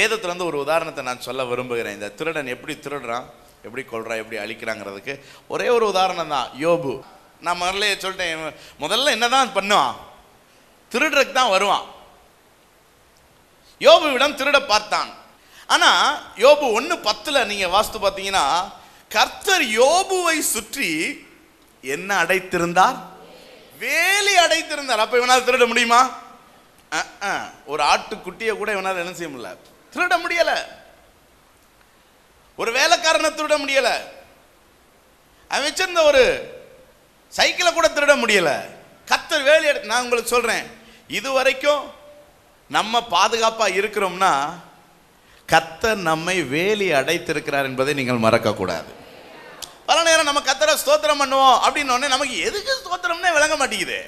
வேதத்துல இருந்து ஒரு உதாரணத்தை நான் சொல்ல விரும்புகிறேன் இந்த திருடன் எப்படி திருடுறான் எப்படி கொள்றான் எப்படி அழிக்கிறாங்கிறதுக்கு ஒரே ஒரு உதாரணம் தான் யோபு நான் முதல்ல சொல்லிட்டேன் இவன் முதல்ல என்னதான் பண்ணுவான் திருடுறதுக்கு தான் வருவான் யோபுவிடம் திருட பார்த்தான் ஆனா யோபு ஒன்று பத்துல நீங்க வாஸ்து பார்த்தீங்கன்னா கர்த்தர் யோபுவை சுற்றி என்ன அடைத்திருந்தார் வேலி அடைத்திருந்தார் அப்ப இவனால் திருட முடியுமா அஹ், அஹ். ஒரு ஆட்டுக்குட்டியை கூட இவனால் என்ன செய்ய முடியல திருட முடியல ஒரு வேலைக்காரனை திருட முடியல அவன் வச்சிருந்த ஒரு சைக்கிளை கூட திருட முடியல கத்தர் வேலி எடு நான் உங்களுக்கு சொல்றேன் இது வரைக்கும் நம்ம பாதுகாப்பா இருக்கிறோம்னா கத்தர் நம்மை வேலி அடைத்திருக்கிறார் என்பதை நீங்கள் மறக்க கூடாது பல நேரம் நம்ம கத்தரை ஸ்தோத்திரம் பண்ணுவோம் அப்படின்னு உடனே நமக்கு எதுக்கு ஸ்தோத்திரம்னே விளங்க மாட்டேங்குது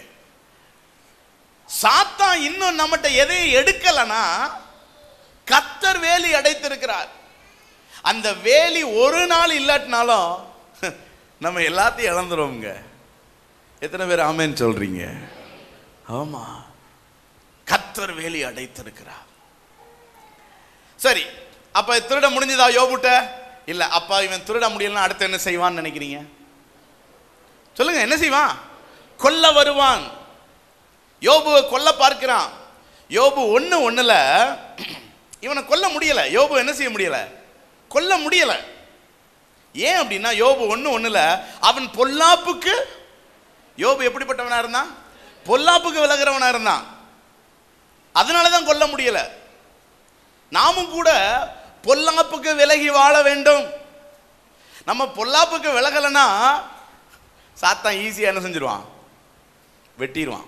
சாத்தான் இன்னும் நம்மகிட்ட எதையும் எடுக்கலனா கத்தர் வேலி அடைத்திருக்கிறார் அந்த வேலி ஒரு நாள் இல்லாட்டினாலும் நம்ம எல்லாத்தையும் இழந்துருவோங்க எத்தனை பேர் ஆமேன்னு சொல்றீங்க ஆமா கத்தர் வேலி அடைத்திருக்கிறார் சரி அப்ப திருட முடிஞ்சதா யோபுட்ட இல்ல அப்பா இவன் திருட முடியலன்னா அடுத்து என்ன செய்வான்னு நினைக்கிறீங்க சொல்லுங்க என்ன செய்வான் கொல்ல வருவான் யோபுவை கொல்ல பார்க்கிறான் யோபு ஒண்ணு ஒண்ணுல இவனை கொல்ல முடியல யோபு என்ன செய்ய முடியல கொல்ல முடியல ஏன் அப்படின்னா யோபு ஒண்ணு ஒண்ணுல அவன் பொல்லாப்புக்கு யோபு எப்படிப்பட்டவனா இருந்தான் பொல்லாப்புக்கு விலகிறவனா இருந்தான் அதனால தான் கொல்ல முடியல நாமும் கூட பொல்லாப்புக்கு விலகி வாழ வேண்டும் நம்ம பொல்லாப்புக்கு விலகலைன்னா சாத்தான் ஈஸியா என்ன செஞ்சிருவான் வெட்டிடுவான்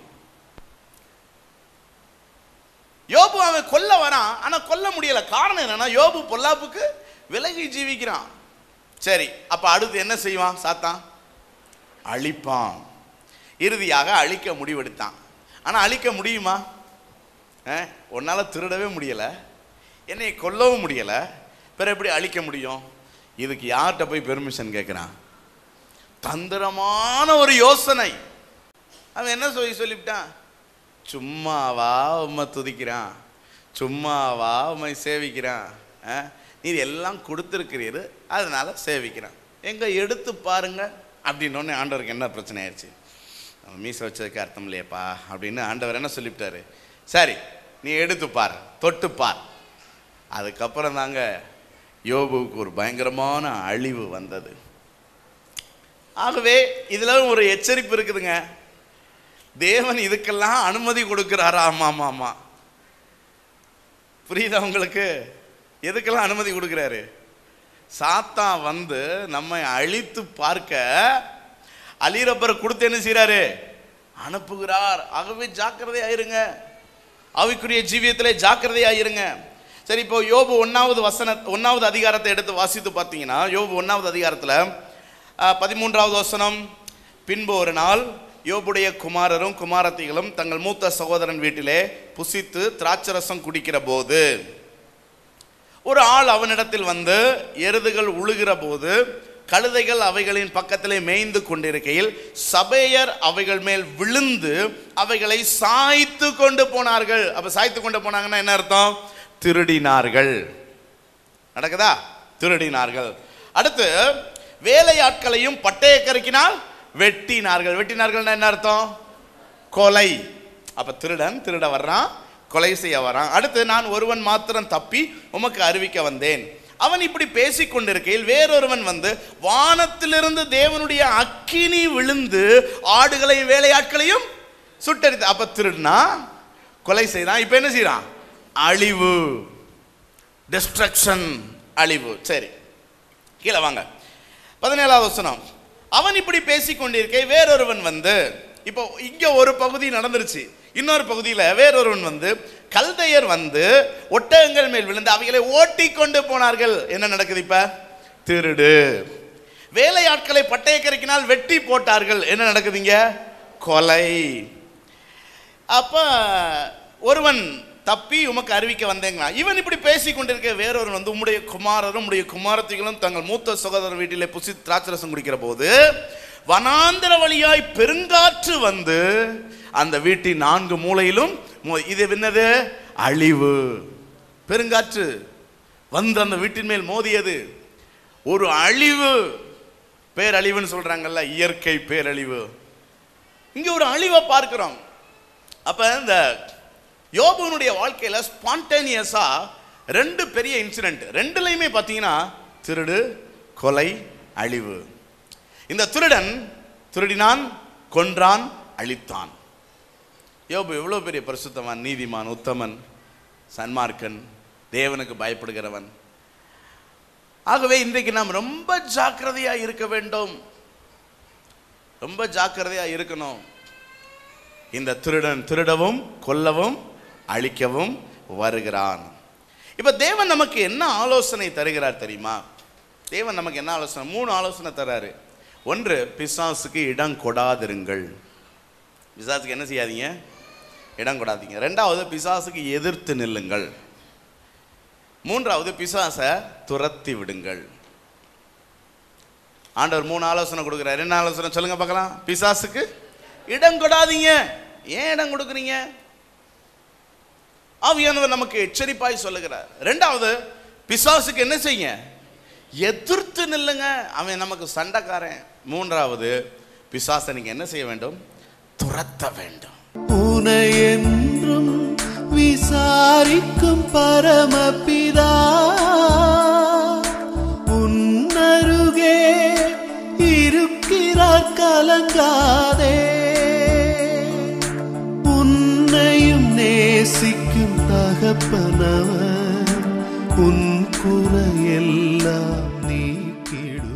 யோபு அவன் கொல்ல வரான் ஆனா கொல்ல முடியல காரணம் என்னன்னா யோபு பொல்லாப்புக்கு விலகி ஜீவிக்கிறான் சரி அப்ப அடுத்து என்ன செய்வான் சாத்தான் அழிப்பான் இறுதியாக அழிக்க முடிவெடுத்தான் ஆனா அழிக்க முடியுமா அஹ், உன்னால திருடவே முடியல என்னை கொல்லவும் முடியல பிற எப்படி அழிக்க முடியும் இதுக்கு யார்கிட்ட போய் பெர்மிஷன் கேட்குறான் தந்திரமான ஒரு யோசனை அவன் என்ன சொல்லி சொல்லிவிட்டான் சும்மாவா உம்மை துதிக்கிறான் சும்மாவா உம்மை சேவிக்கிறான் ஆ? நீர் எல்லாம் கொடுத்துருக்கிறீரு அதனால சேவிக்கிறான் எங்க எடுத்து பாருங்க அப்படின்னு ஆண்டவருக்கு என்ன பிரச்சனை ஆயிடுச்சு நம்ம மீச வச்சதுக்கு அர்த்தம் இல்லையப்பா அப்படின்னு ஆண்டவர் என்ன சொல்லிவிட்டாரு சரி நீ எடுத்து பார் தொட்டு பார் அதுக்கப்புறம் தாங்க யோபுவுக்கு ஒரு பயங்கரமான அழிவு வந்தது ஆகவே இதுல ஒரு எச்சரிப்பு இருக்குதுங்க தேவன் இதுக்கெல்லாம் அனுமதி கொடுக்கிறாரா ஆமா ஆமா ஆமா புரியுதா உங்களுக்கு எதுக்கெல்லாம் அனுமதி கொடுக்கிறாரு சாத்தான் வந்து நம்மை அழித்து பார்க்க அலிரப்பரை கொடுத்து என்ன செய்றாரு அனுப்புகிறார் ஆகவே ஜாக்கிரதையா இருங்க அவைக்குரிய ஜீவியத்திலே ஜாக்கிரதையா இருங்க சரி இப்போ யோபு ஒன்னாவது வசன ஒன்னாவது அதிகாரத்தை எடுத்து வாசித்து பார்த்தீங்கன்னா யோபு ஒன்னாவது அதிகாரத்தில் பதிமூன்றாவது வசனம் பின்பு ஒரு நாள் யோபுடைய குமாரரும் குமாரத்திகளும் தங்கள் மூத்த சகோதரன் வீட்டிலே புசித்து திராட்சரசம் குடிக்கிற போது ஒரு ஆள் அவனிடத்தில் வந்து எருதுகள் உழுகிற போது கழுதைகள் அவைகளின் பக்கத்திலே மேய்ந்து கொண்டிருக்கையில் சபையர் அவைகள் மேல் விழுந்து அவைகளை சாய்த்து கொண்டு போனார்கள் அப்ப சாய்த்து கொண்டு போனாங்கன்னா என்ன அர்த்தம் திருடினார்கள் நடக்குதா திருடினார்கள் அடுத்து வேலையாட்களையும் பட்டய கருக்கினால் வெட்டினார்கள் வெட்டினார்கள்னா என்ன அர்த்தம் கொலை அப்ப திருடன் திருட வர்றான் கொலை செய்ய வரான் அடுத்து நான் ஒருவன் மாத்திரம் தப்பி உமக்கு அறிவிக்க வந்தேன் அவன் இப்படி பேசிக் கொண்டிருக்கையில் வேறொருவன் வந்து வானத்திலிருந்து தேவனுடைய அக்கினி விழுந்து ஆடுகளையும் வேலையாட்களையும் சுட்டரித்து அப்ப திருடுனா கொலை செய்தான் இப்ப என்ன செய்யறான் அழிவு டிஸ்ட்ரக்ஷன் அழிவு சரி கீழே வாங்க பதினேழாவது வசனம் அவன் இப்படி பேசிக் கொண்டிருக்கை வேறொருவன் வந்து இப்போ இங்க ஒரு பகுதி நடந்துருச்சு இன்னொரு பகுதியில் வேறொருவன் வந்து கல்தையர் வந்து ஒட்டகங்கள் மேல் விழுந்து அவைகளை ஓட்டி கொண்டு போனார்கள் என்ன நடக்குது இப்ப திருடு வேலையாட்களை பட்டய கரைக்கினால் வெட்டி போட்டார்கள் என்ன நடக்குதுங்க கொலை அப்ப ஒருவன் தப்பி உமக்கு அறிவிக்க வந்தேங்களா இவன் இப்படி பேசி கொண்டிருக்க வேறொருவன் வந்து உம்முடைய குமாரரும் உம்முடைய குமாரத்திகளும் தங்கள் மூத்த சகோதரர் வீட்டிலே புசி திராட்சரசம் குடிக்கிற போது வனாந்திர வழியாய் பெருங்காற்று வந்து அந்த வீட்டின் நான்கு மூலையிலும் மு- இது என்னது அழிவு பெருங்காற்று வந்து அந்த வீட்டின் மேல் மோதியது ஒரு அழிவு பேரழிவுன்னு சொல்றாங்கல்ல இயற்கை பேரழிவு இங்க ஒரு அழிவை பார்க்கிறோம் அப்ப இந்த யோபுனுடைய வாழ்க்கையில ஸ்பான்டேனியஸா ரெண்டு பெரிய இன்சிடென்ட் ரெண்டுலையுமே பார்த்தீங்கன்னா திருடு கொலை அழிவு இந்த திருடன் திருடினான் கொன்றான் அழித்தான் யோபு எவ்வளோ பெரிய பரிசுத்தவான் நீதிமான் உத்தமன் சன்மார்க்கன் தேவனுக்கு பயப்படுகிறவன் ஆகவே இன்றைக்கு நாம் ரொம்ப ஜாக்கிரதையா இருக்க வேண்டும் ரொம்ப ஜாக்கிரதையா இருக்கணும் இந்த திருடன் திருடவும் கொல்லவும் அழிக்கவும் வருகிறான் இப்ப தேவன் நமக்கு என்ன ஆலோசனை தருகிறார் தெரியுமா தேவன் நமக்கு என்ன ஆலோசனை மூணு ஆலோசனை தராரு ஒன்று பிசாசுக்கு இடம் கொடாதிருங்கள் பிசாசுக்கு என்ன செய்யாதீங்க இடம் கொடாதீங்க ரெண்டாவது பிசாசுக்கு எதிர்த்து நில்லுங்கள் மூன்றாவது பிசாசை துரத்தி விடுங்கள் ஆண்டவர் மூணு ஆலோசனை கொடுக்குறாரு என்ன ஆலோசனை சொல்லுங்க பார்க்கலாம் பிசாசுக்கு இடம் கொடாதீங்க ஏன் இடம் கொடுக்குறீங்க ஆவியானவர் நமக்கு எச்சரிப்பாய் சொல்லுகிறார் ரெண்டாவது பிசாசுக்கு என்ன செய்யுங்க எதிர்த்து நில்லுங்க அவன் நமக்கு சண்டைக்காரன் மூன்றாவது பிசாசை நீங்க என்ன செய்ய வேண்டும் துரத்த வேண்டும் உனை என்றும் விசாரிக்கும் பரமபிதா உன்னருகே இருக்கிறார் கலங்காதே உன்னையும் நேசிக்கும் தகப்பனவர் உன் குறையெல்லாம் நீக்கிடு